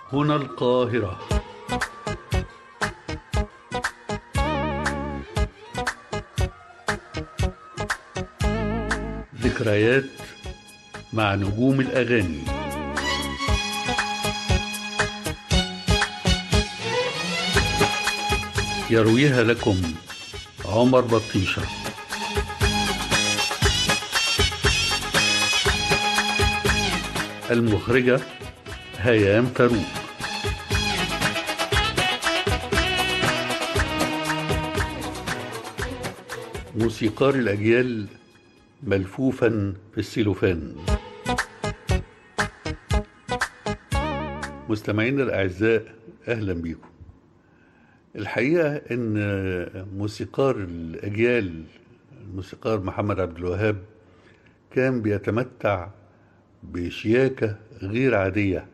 هنا القاهرة ذكريات مع نجوم الأغاني يرويها لكم عمر بطيشه المخرجة هيام فاروق موسيقار الأجيال ملفوفا في السيلوفان مستمعينا الأعزاء أهلا بكم الحقيقة أن موسيقار الأجيال الموسيقار محمد عبد الوهاب كان بيتمتع بشياكة غير عادية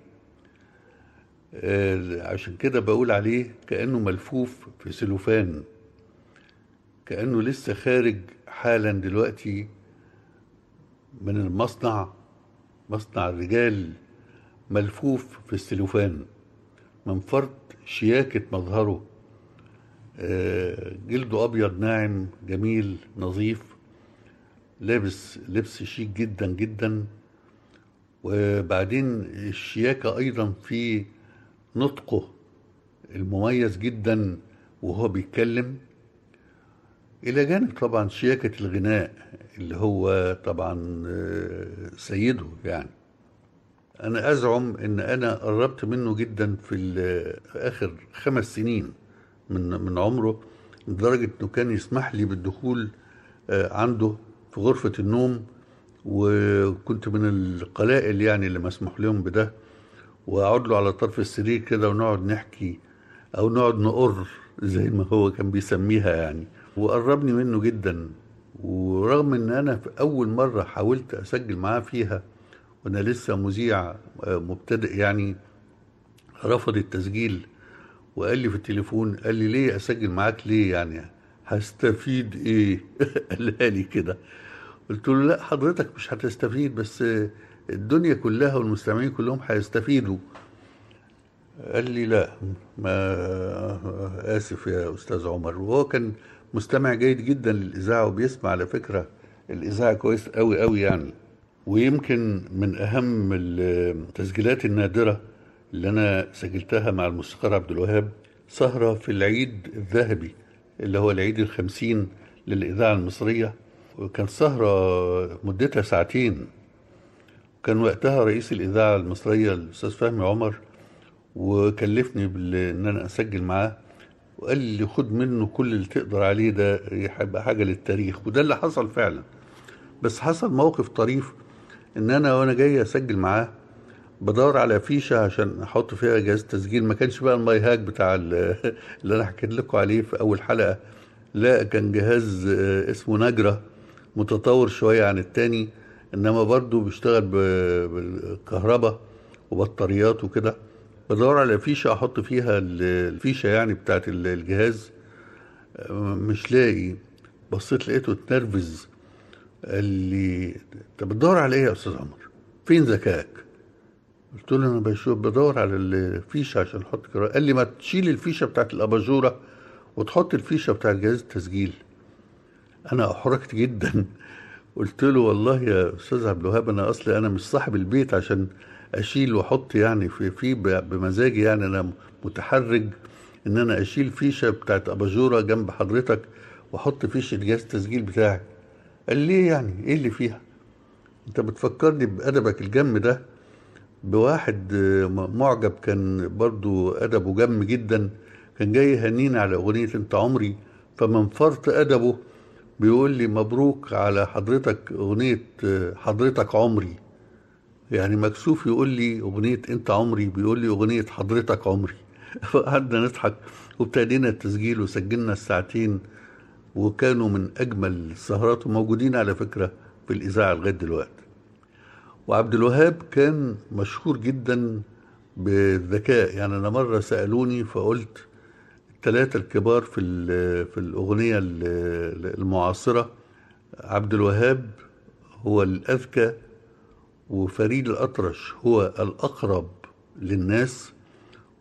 آه، عشان كده بقول عليه كأنه ملفوف في سلوفان كأنه لسه خارج حالا دلوقتي من المصنع مصنع الرجال ملفوف في السلوفان من فرط شياكة مظهره آه، جلده أبيض ناعم جميل نظيف لابس لبس شيك جدا جدا وبعدين الشياكة أيضا في نطقه المميز جدا وهو بيتكلم إلى جانب طبعا شياكة الغناء اللي هو طبعا سيده يعني أنا أزعم إن أنا قربت منه جدا في آخر خمس سنين من من عمره لدرجة إنه كان يسمح لي بالدخول عنده في غرفة النوم وكنت من القلائل يعني اللي مسموح لهم بده واقعد له على طرف السرير كده ونقعد نحكي او نقعد نقر زي ما هو كان بيسميها يعني وقربني منه جدا ورغم ان انا في اول مره حاولت اسجل معاه فيها وانا لسه مذيع مبتدئ يعني رفض التسجيل وقال لي في التليفون قال لي ليه اسجل معاك ليه يعني هستفيد ايه قالها لي كده قلت له لا حضرتك مش هتستفيد بس الدنيا كلها والمستمعين كلهم هيستفيدوا قال لي لا ما اسف يا استاذ عمر وهو كان مستمع جيد جدا للاذاعه وبيسمع على فكره الاذاعه كويس قوي قوي يعني ويمكن من اهم التسجيلات النادره اللي انا سجلتها مع الموسيقار عبد الوهاب سهره في العيد الذهبي اللي هو العيد الخمسين للاذاعه المصريه وكان سهرة مدتها ساعتين كان وقتها رئيس الإذاعة المصرية الأستاذ فهمي عمر وكلفني إن أنا أسجل معاه وقال لي خد منه كل اللي تقدر عليه ده هيبقى حاجة للتاريخ وده اللي حصل فعلا بس حصل موقف طريف إن أنا وأنا جاي أسجل معاه بدور على فيشة عشان أحط فيها جهاز تسجيل ما كانش بقى الماي هاك بتاع اللي أنا حكيت لكم عليه في أول حلقة لا كان جهاز اسمه نجرة متطور شوية عن التاني إنما برضو بيشتغل بالكهرباء وبطاريات وكده بدور على فيشة أحط فيها الفيشة يعني بتاعت الجهاز مش لاقي بصيت لقيته اتنرفز قال لي أنت بتدور على إيه يا أستاذ عمر؟ فين ذكائك؟ قلت له أنا بشوف بدور على الفيشة عشان أحط كده قال لي ما تشيل الفيشة بتاعت الأباجورة وتحط الفيشة بتاعت جهاز التسجيل انا احرجت جدا قلت له والله يا استاذ عبد الوهاب انا اصلي انا مش صاحب البيت عشان اشيل واحط يعني في في بمزاجي يعني انا متحرج ان انا اشيل فيشه بتاعت اباجوره جنب حضرتك واحط فيشه جهاز التسجيل بتاعك قال ليه يعني ايه اللي فيها انت بتفكرني بادبك الجم ده بواحد معجب كان برضو ادبه جم جدا كان جاي يهنيني على اغنيه انت عمري فمن فرط ادبه بيقول لي مبروك على حضرتك أغنية حضرتك عمري يعني مكسوف يقول لي أغنية أنت عمري بيقول لي أغنية حضرتك عمري فقعدنا نضحك وابتدينا التسجيل وسجلنا الساعتين وكانوا من أجمل السهرات وموجودين على فكرة في الإذاعة لغاية دلوقتي وعبد الوهاب كان مشهور جدا بالذكاء يعني أنا مرة سألوني فقلت الثلاثة الكبار في في الأغنية المعاصرة عبد الوهاب هو الأذكى وفريد الأطرش هو الأقرب للناس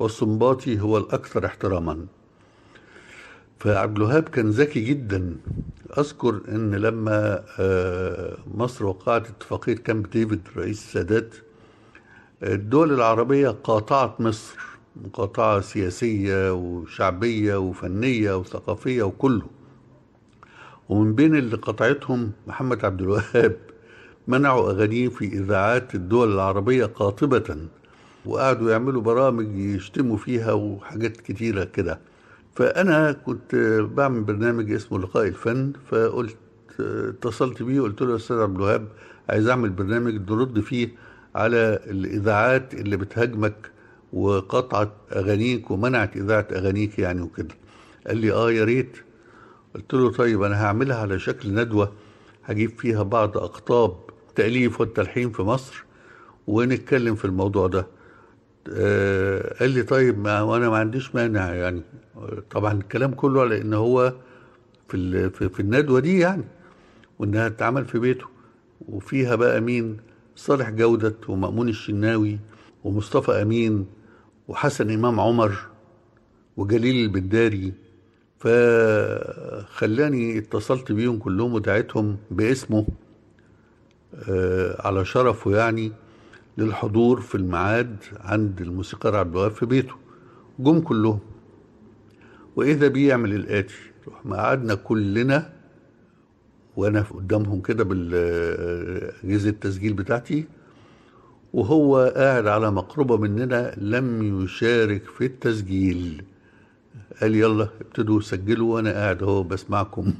والسنباطي هو الأكثر احتراما فعبد الوهاب كان ذكي جدا أذكر أن لما آه، مصر وقعت اتفاقية كامب ديفيد رئيس السادات الدول العربية قاطعت مصر مقاطعة سياسية وشعبية وفنية وثقافية وكله ومن بين اللي قطعتهم محمد عبد الوهاب منعوا أغانيه في إذاعات الدول العربية قاطبة وقعدوا يعملوا برامج يشتموا فيها وحاجات كتيرة كده فأنا كنت بعمل برنامج اسمه لقاء الفن فقلت اتصلت بيه وقلت له يا أستاذ عبد الوهاب عايز أعمل برنامج نرد فيه على الإذاعات اللي بتهاجمك وقطعت أغانيك ومنعت إذاعة أغانيك يعني وكده قال لي آه يا ريت قلت له طيب أنا هعملها على شكل ندوة هجيب فيها بعض أقطاب التأليف والتلحين في مصر ونتكلم في الموضوع ده آه قال لي طيب ما وانا ما عنديش مانع يعني طبعا الكلام كله على ان هو في في, في الندوه دي يعني وانها تتعمل في بيته وفيها بقى مين صالح جودة ومأمون الشناوي ومصطفى أمين وحسن إمام عمر وجليل البداري فخلاني اتصلت بيهم كلهم ودعيتهم باسمه آه على شرفه يعني للحضور في الميعاد عند الموسيقار عبد الوهاب في بيته جم كلهم واذا بيه يعمل الاتي رحنا قعدنا كلنا وانا قدامهم كده بالاجهزه التسجيل بتاعتي وهو قاعد على مقربه مننا لم يشارك في التسجيل قال يلا ابتدوا سجلوا وانا قاعد اهو بسمعكم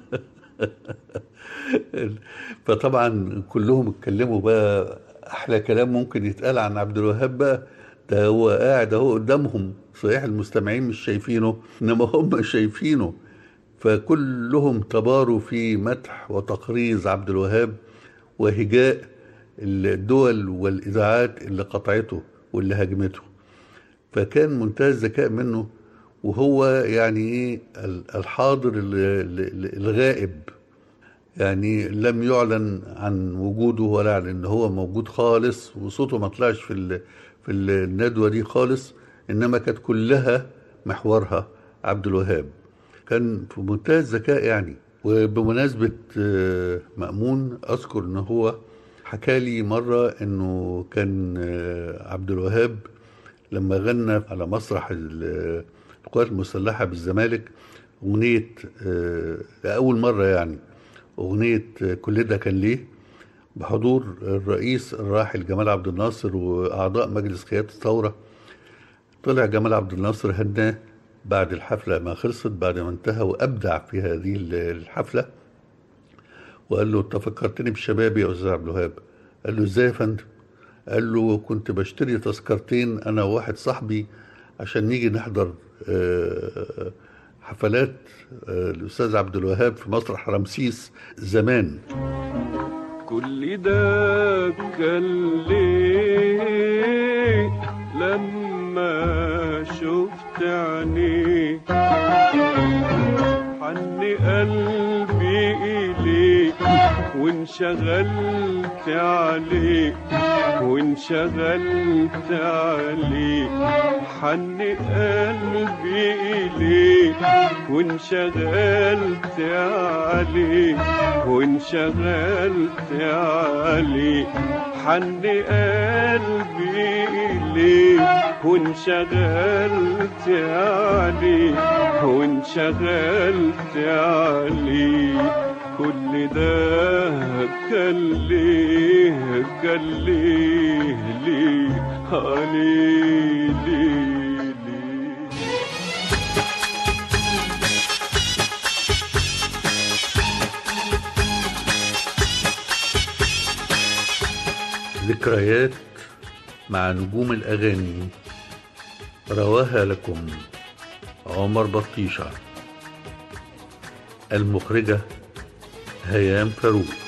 فطبعا كلهم اتكلموا بقى احلى كلام ممكن يتقال عن عبد الوهاب بقى ده هو قاعد اهو قدامهم صحيح المستمعين مش شايفينه انما هم شايفينه فكلهم تباروا في مدح وتقريظ عبد الوهاب وهجاء الدول والاذاعات اللي قطعته واللي هاجمته فكان منتهى الذكاء منه وهو يعني ايه الحاضر الغائب يعني لم يعلن عن وجوده ولا عن ان هو موجود خالص وصوته ما طلعش في في الندوه دي خالص انما كانت كلها محورها عبد الوهاب كان في منتهى الذكاء يعني وبمناسبة مأمون أذكر إن هو حكى لي مرة إنه كان عبد الوهاب لما غنى على مسرح القوات المسلحة بالزمالك أغنية لأول مرة يعني أغنية كل ده كان ليه بحضور الرئيس الراحل جمال عبد الناصر وأعضاء مجلس قيادة الثورة طلع جمال عبد الناصر هناه بعد الحفلة ما خلصت بعد ما انتهى وأبدع في هذه الحفلة وقال له أنت فكرتني بشبابي يا أستاذ عبد الوهاب قال له إزاي يا فندم؟ قال له كنت بشتري تذكرتين أنا وواحد صاحبي عشان نيجي نحضر حفلات الأستاذ عبد الوهاب في مسرح رمسيس زمان كل ده كان ليه لما شفت عينيك حن قلبي إليك وانشغلت عليك وانشغلت عليك حن قلبي إليك وانشغلت عليك وانشغلت عليك حن قلبي إليك وانشغلت عليك وانشغلت عليك كل ده كان ليه كان ليه ليه عليه ليه ليه ذكريات مع نجوم الأغاني رواها لكم عمر بطيشة المخرجة هيام فاروق